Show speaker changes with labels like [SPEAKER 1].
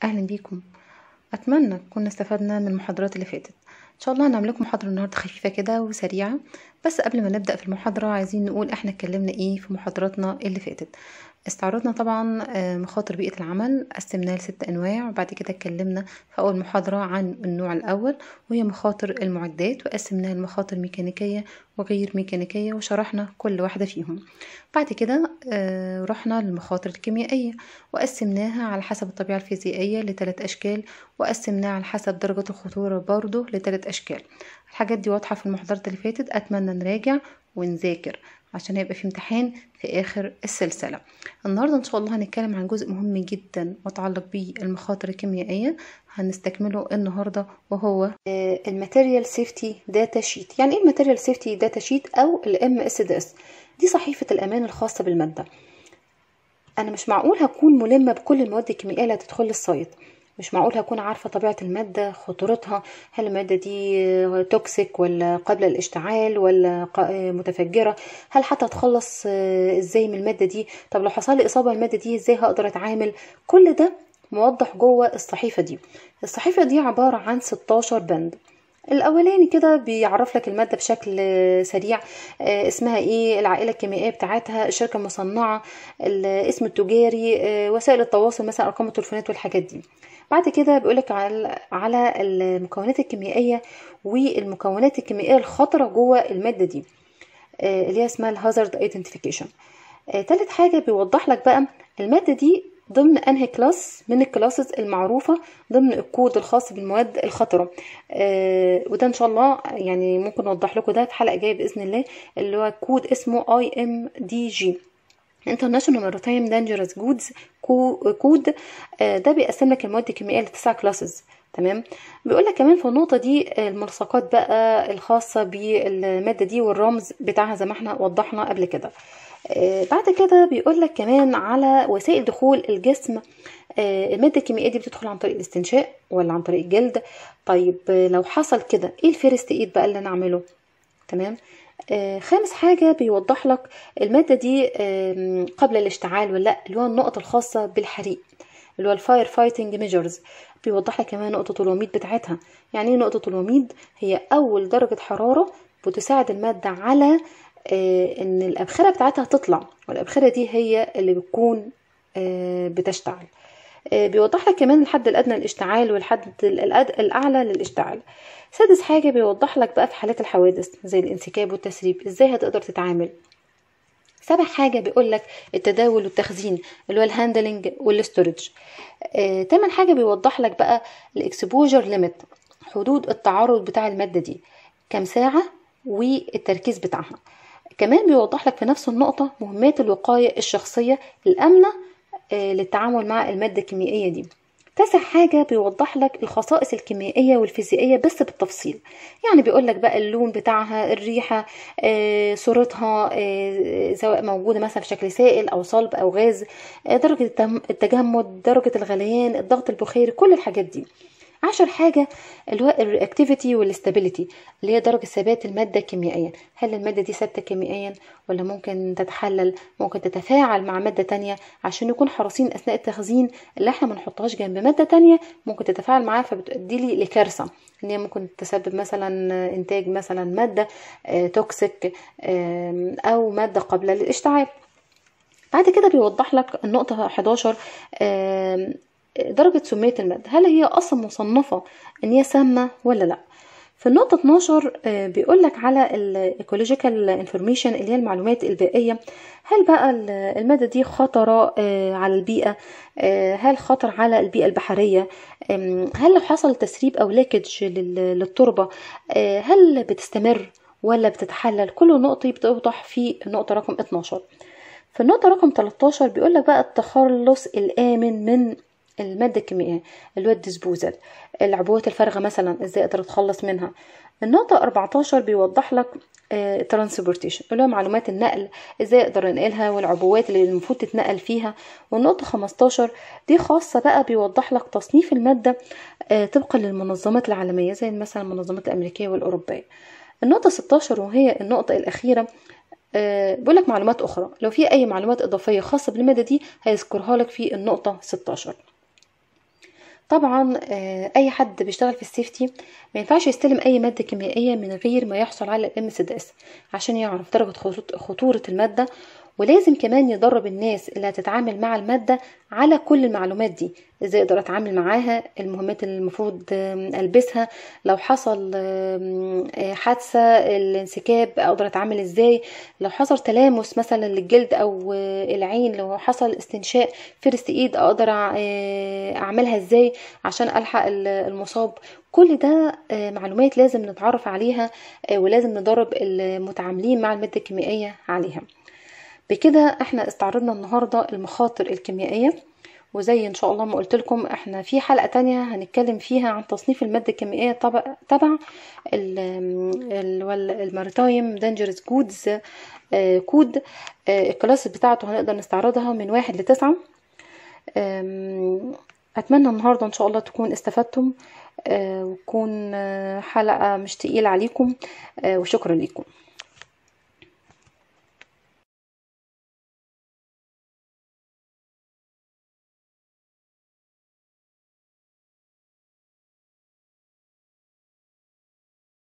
[SPEAKER 1] اهلا بيكم اتمنى كنا استفدنا من المحاضرات اللي فاتت ان شاء الله هنعمل لكم محاضره النهارده خفيفه كده وسريعه بس قبل ما نبدا في المحاضره عايزين نقول احنا اتكلمنا ايه في محاضراتنا اللي فاتت استعرضنا طبعا مخاطر بيئه العمل قسمناها لست انواع وبعد كده اتكلمنا في اول محاضره عن النوع الاول وهي مخاطر المعدات وقسمناها لمخاطر ميكانيكيه وغير ميكانيكيه وشرحنا كل واحده فيهم بعد كده رحنا للمخاطر الكيميائيه وقسمناها على حسب الطبيعه الفيزيائيه لثلاث اشكال وقسمناها على حسب درجه الخطوره برضه لثلاث اشكال الحاجات دي واضحه في المحاضرات اللي فاتت اتمنى نراجع ونذاكر عشان هيبقى في امتحان في اخر السلسله النهارده ان شاء الله هنتكلم عن جزء مهم جدا متعلق بالمخاطر الكيميائيه هنستكمله النهارده وهو الماتيريال سيفتي داتا شيت يعني ايه الماتيريال سيفتي داتا شيت او الام اس دي اس دي صحيفه الامان الخاصه بالماده انا مش معقول هكون ملمه بكل المواد الكيميائيه اللي هتدخل السايت مش معقول هكون عارفة طبيعة المادة خطورتها هل المادة دي توكسيك ولا قبل الاشتعال ولا متفجرة هل حتى اتخلص ازاي من المادة دي طب لو حصل لي اصابة المادة دي ازاي هقدر اتعامل كل ده موضح جوه الصحيفة دي الصحيفة دي عبارة عن 16 بند الاولاني كده بيعرف لك الماده بشكل سريع اسمها ايه العائله الكيميائيه بتاعتها الشركه المصنعه الاسم التجاري وسائل التواصل مثلا ارقام التليفونات والحاجات دي بعد كده بيقولك على على المكونات الكيميائيه والمكونات الكيميائيه الخطره جوه الماده دي اللي هي اسمها الهازارد ايدنتيفيكيشن تالت حاجه بيوضح لك بقى الماده دي ضمن انهي كلاس من الكلاسز المعروفه ضمن الكود الخاص بالمواد الخطره آه وده ان شاء الله يعني ممكن نوضح لكم ده في حلقه جايه باذن الله اللي هو كود اسمه اي ام دي جي International Maritime Dangerous Goods كود آه ده بيقسم لك المواد الكيميائيه لتسع كلاسز تمام بيقول لك كمان في النقطه دي الملصقات بقى الخاصه بالماده دي والرمز بتاعها زي ما احنا وضحنا قبل كده آه بعد كده بيقول لك كمان على وسائل دخول الجسم آه الماده الكيميائيه دي بتدخل عن طريق الاستنشاق ولا عن طريق الجلد طيب آه لو حصل كده ايه الفيرست ايد بقى اللي نعمله تمام خامس حاجة بيوضح لك المادة دي قبل الاشتعال ولا لا اللي هو النقط الخاصة بالحريق اللي هو الفاير فايتنج ميجرز بيوضح لك كمان نقطة الوميض بتاعتها يعني ايه نقطة الوميض هي أول درجة حرارة بتساعد المادة على ان الأبخرة بتاعتها تطلع والأبخرة دي هي اللي بتكون بتشتعل بيوضح لك كمان الحد الأدنى للاشتعال والحد الأعلى للاشتعال سادس حاجة بيوضح لك بقى في حالات الحوادث زي الانسكاب والتسريب ازاي هتقدر تتعامل سابع حاجة بيقول لك التداول والتخزين اللي هو الهاندلنج والستورج آه، تامن حاجة بيوضح لك بقى الاكسبوجر ليميت حدود التعرض بتاع المادة دي كام ساعة والتركيز بتاعها كمان بيوضح لك في نفس النقطة مهمات الوقاية الشخصية الآمنة آه، للتعامل مع المادة الكيميائية دي تاسع حاجة بيوضح لك الخصائص الكيميائية والفيزيائية بس بالتفصيل يعني بيقول لك بقى اللون بتاعها الريحة آه، صورتها آه، سواء موجودة مثلا في شكل سائل أو صلب أو غاز آه، درجة التجمد درجة الغليان الضغط البخاري كل الحاجات دي عشر حاجة اللي هو الرياكتيفيتي والاستابيليتي اللي هي درجة ثبات المادة كيميائيا هل المادة دي ثابتة كيميائيا ولا ممكن تتحلل ممكن تتفاعل مع مادة تانية عشان نكون حريصين أثناء التخزين اللي احنا ما نحطهاش جنب مادة تانية ممكن تتفاعل معاها فبتؤدي لي لكارثة ان هي ممكن تسبب مثلا انتاج مثلا مادة توكسيك او مادة قابلة للاشتعال بعد كده بيوضح لك النقطة 11 درجة سمية المادة هل هي أصلا مصنفة إن هي سامة ولا لأ في النقطة 12 بيقول لك على الايكولوجيكال انفورميشن اللي هي المعلومات البيئية هل بقى المادة دي خطرة على البيئة هل خطر على البيئة البحرية هل لو حصل تسريب أو ليكج للتربة هل بتستمر ولا بتتحلل كل نقطة بتوضح في النقطة رقم 12 في النقطة رقم 13 بيقول لك بقى التخلص الآمن من المادة الكيميائية اللي هو الديسبوزل العبوات الفارغة مثلا ازاي اقدر اتخلص منها النقطة 14 بيوضح لك ترانسبورتيشن اللي هو معلومات النقل ازاي اقدر انقلها والعبوات اللي المفروض تتنقل فيها والنقطة 15 دي خاصة بقى بيوضح لك تصنيف المادة طبقا للمنظمات العالمية زي مثلا المنظمات الأمريكية والأوروبية النقطة 16 وهي النقطة الأخيرة أه بيقول لك معلومات أخرى لو في أي معلومات إضافية خاصة بالمادة دي هيذكرها لك في النقطة 16 طبعا آه، اي حد بيشتغل في السيفتي ما ينفعش يستلم اي ماده كيميائيه من غير ما يحصل على الام اس عشان يعرف درجه خطو- خطوره الماده ولازم كمان يدرب الناس اللي هتتعامل مع المادة على كل المعلومات دي ازاي اقدر اتعامل معاها المهمات اللي المفروض آم، البسها لو حصل آم، آه، حادثة الانسكاب اقدر اتعامل ازاي لو حصل تلامس مثلا للجلد او آه، العين لو حصل استنشاق فيرست ايد اقدر أع- آه، اعملها ازاي عشان الحق ال- المصاب كل ده آه، معلومات لازم نتعرف عليها آه، ولازم ندرب المتعاملين مع المادة الكيميائية عليها بكده احنا استعرضنا النهاردة المخاطر الكيميائية وزي ان شاء الله ما قلت لكم احنا في حلقة تانية هنتكلم فيها عن تصنيف المادة الكيميائية تبع تبع الماريتايم دانجرس جودز كود آه، الكلاس بتاعته هنقدر نستعرضها من واحد لتسعة آم، اتمنى النهارده ان شاء الله تكون استفدتم آه، وتكون آه، حلقة مش تقيلة عليكم آه، وشكرا لكم